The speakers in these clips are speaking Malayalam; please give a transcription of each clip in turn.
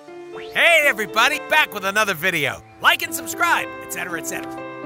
Hey everybody, back with another video. Like and subscribe, etc., etc.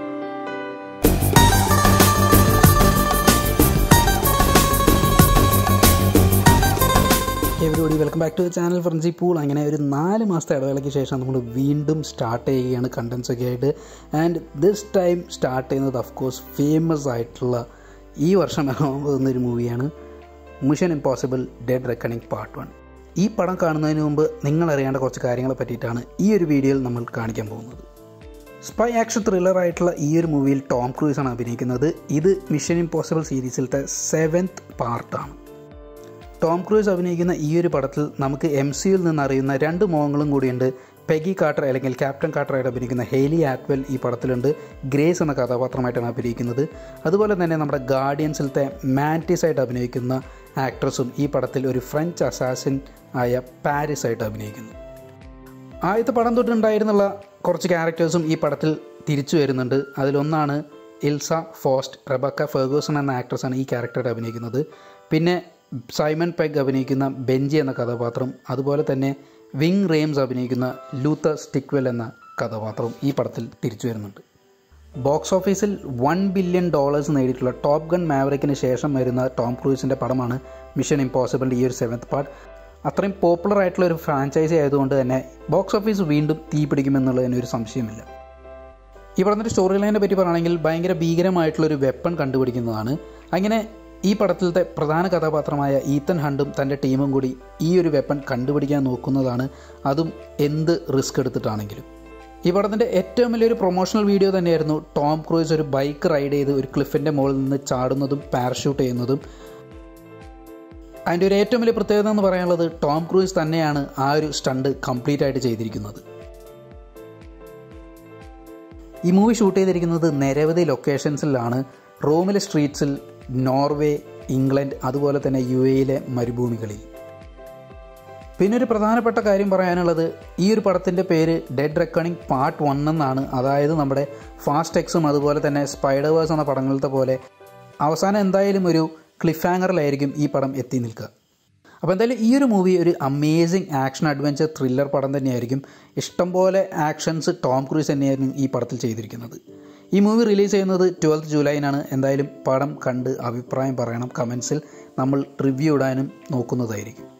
എവരോടി വെൽക്കം ബാക്ക് ടു ചാനൽ ഫ്രണ്ട്സി പൂൾ അങ്ങനെ ഒരു നാല് മാസത്തെ ഇടവേളയ്ക്ക് ശേഷം നമ്മൾ വീണ്ടും സ്റ്റാർട്ട് ചെയ്യുകയാണ് കണ്ടൻസ് ഒക്കെ ആയിട്ട് ആൻഡ് ദിസ് ടൈം സ്റ്റാർട്ട് ചെയ്യുന്നത് ഓഫ് കോഴ്സ് ഫേമസ് ആയിട്ടുള്ള ഈ വർഷം ഇറങ്ങാൻ പോകുന്ന ഒരു മൂവിയാണ് Mission Impossible Dead Reckoning part one ഈ പടം കാണുന്നതിന് മുമ്പ് നിങ്ങൾ അറിയേണ്ട കുറച്ച് കാര്യങ്ങളെ പറ്റിയിട്ടാണ് ഈ ഒരു വീഡിയോയിൽ നമ്മൾ കാണിക്കാൻ പോകുന്നത് സ്പൈ ആക്ഷൻ ത്രില്ലർ ആയിട്ടുള്ള ഈ ഒരു മൂവിയിൽ ടോം ക്രൂസ് ആണ് അഭിനയിക്കുന്നത് ഇത് മിഷൻ ഇമ്പോസിബിൾ സീരീസിലത്തെ സെവൻത്ത് പാർട്ടാണ് ടോം ക്രൂസ് അഭിനയിക്കുന്ന ഈ ഒരു പടത്തിൽ നമുക്ക് എം സിയിൽ നിന്ന് അറിയുന്ന രണ്ട് മോഹങ്ങളും കൂടിയുണ്ട് പെഗി കാട്ടർ അല്ലെങ്കിൽ ക്യാപ്റ്റൻ കാട്ടറായിട്ട് അഭിനയിക്കുന്ന ഹെയ്ലി ആറ്റ്വെൽ ഈ പടത്തിലുണ്ട് ഗ്രേസ് എന്ന കഥാപാത്രമായിട്ടാണ് അഭിനയിക്കുന്നത് അതുപോലെ തന്നെ നമ്മുടെ ഗാർഡിയൻസിലത്തെ മാൻറ്റിസ് ആയിട്ട് അഭിനയിക്കുന്ന ആക്ട്രസും ഈ പടത്തിൽ ഒരു ഫ്രഞ്ച് അസാസിൻ ആയ പാരിസ് ആയിട്ട് അഭിനയിക്കുന്നു ആദ്യത്തെ പടം തൊട്ടുണ്ടായിരുന്നുള്ള കുറച്ച് ക്യാരക്ടേഴ്സും ഈ പടത്തിൽ തിരിച്ചു വരുന്നുണ്ട് അതിലൊന്നാണ് ഇൽസ ഫോസ്റ്റ് റെബക്ക ഫെർഗൂസൺ എന്ന ആക്ട്രസാണ് ഈ ക്യാരക്ടറായിട്ട് അഭിനയിക്കുന്നത് പിന്നെ സൈമൺ പെഗ് അഭിനയിക്കുന്ന ബെഞ്ചി എന്ന കഥാപാത്രം അതുപോലെ തന്നെ വിങ് റെയിംസ് അഭിനയിക്കുന്ന ലൂത്ത സ്റ്റിക്വെൽ എന്ന കഥാപാത്രവും ഈ പടത്തിൽ തിരിച്ചു വരുന്നുണ്ട് ബോക്സ് ഓഫീസിൽ വൺ ബില്യൺ ഡോളേഴ്സ് നേടിയിട്ടുള്ള ടോപ്പ് ഗൺ മാവറിക്കിന് ശേഷം വരുന്ന ടോം ക്രൂസിൻ്റെ പടമാണ് മിഷൻ ഇമ്പോസിബിളിൻ്റെ ഈ ഒരു സെവൻത്ത് പാർട്ട് അത്രയും പോപ്പുലർ ആയിട്ടുള്ള ഒരു ഫ്രാഞ്ചൈസി ആയതുകൊണ്ട് തന്നെ ബോക്സ് ഓഫീസ് വീണ്ടും തീ പിടിക്കുമെന്നുള്ളതിന് ഒരു സംശയമില്ല ഈ പടത്തിൻ്റെ സ്റ്റോറി ലൈനെ പറ്റി പറയുകയാണെങ്കിൽ ഭയങ്കര ഭീകരമായിട്ടുള്ളൊരു വെപ്പൺ കണ്ടുപിടിക്കുന്നതാണ് അങ്ങനെ ഈ പടത്തിലത്തെ പ്രധാന കഥാപാത്രമായ ഈത്തൻ ഹണ്ടും തൻ്റെ ടീമും കൂടി ഈ ഒരു വെപ്പൺ കണ്ടുപിടിക്കാൻ നോക്കുന്നതാണ് അതും എന്ത് റിസ്ക് എടുത്തിട്ടാണെങ്കിലും ഈ പടത്തിൻ്റെ ഏറ്റവും വലിയൊരു പ്രൊമോഷണൽ വീഡിയോ തന്നെയായിരുന്നു ടോം ക്രൂയിസ് ഒരു ബൈക്ക് റൈഡ് ചെയ്ത് ഒരു ക്ലിഫിൻ്റെ മുകളിൽ നിന്ന് ചാടുന്നതും പാരഷൂട്ട് ചെയ്യുന്നതും അതിൻ്റെ ഒരു ഏറ്റവും വലിയ പ്രത്യേകത എന്ന് പറയാനുള്ളത് ടോം ക്രൂയിസ് തന്നെയാണ് ആ ഒരു സ്റ്റണ്ട് കംപ്ലീറ്റ് ആയിട്ട് ചെയ്തിരിക്കുന്നത് ഈ മൂവി ഷൂട്ട് ചെയ്തിരിക്കുന്നത് നിരവധി ലൊക്കേഷൻസിലാണ് റോമിലെ സ്ട്രീറ്റ്സിൽ നോർവേ ഇംഗ്ലണ്ട് അതുപോലെ തന്നെ യു എയിലെ മരുഭൂമികളിൽ പിന്നെ ഒരു പ്രധാനപ്പെട്ട കാര്യം പറയാനുള്ളത് ഈ ഒരു പടത്തിൻ്റെ പേര് ഡെഡ് റെക്കണിംഗ് പാർട്ട് വൺ എന്നാണ് അതായത് നമ്മുടെ ഫാസ്റ്റ് എക്സും അതുപോലെ തന്നെ സ്പൈഡേവേഴ്സ് എന്ന പടങ്ങളിലത്തെ പോലെ അവസാനം എന്തായാലും ഒരു ക്ലിഫ് ഹാങ്ങറിലായിരിക്കും ഈ പടം എത്തി നിൽക്കുക അപ്പോൾ എന്തായാലും ഈ ഒരു മൂവി ഒരു അമേസിങ് ആക്ഷൻ അഡ്വഞ്ചർ ത്രില്ലർ പടം തന്നെയായിരിക്കും ഇഷ്ടംപോലെ ആക്ഷൻസ് ടോം ക്രൂസ് തന്നെയായിരുന്നു ഈ പടത്തിൽ ചെയ്തിരിക്കുന്നത് ഈ മൂവി റിലീസ് ചെയ്യുന്നത് ട്വൽത്ത് ജൂലൈനാണ് എന്തായാലും പടം കണ്ട് അഭിപ്രായം പറയണം കമൻസിൽ നമ്മൾ റിവ്യൂ ഇടാനും നോക്കുന്നതായിരിക്കും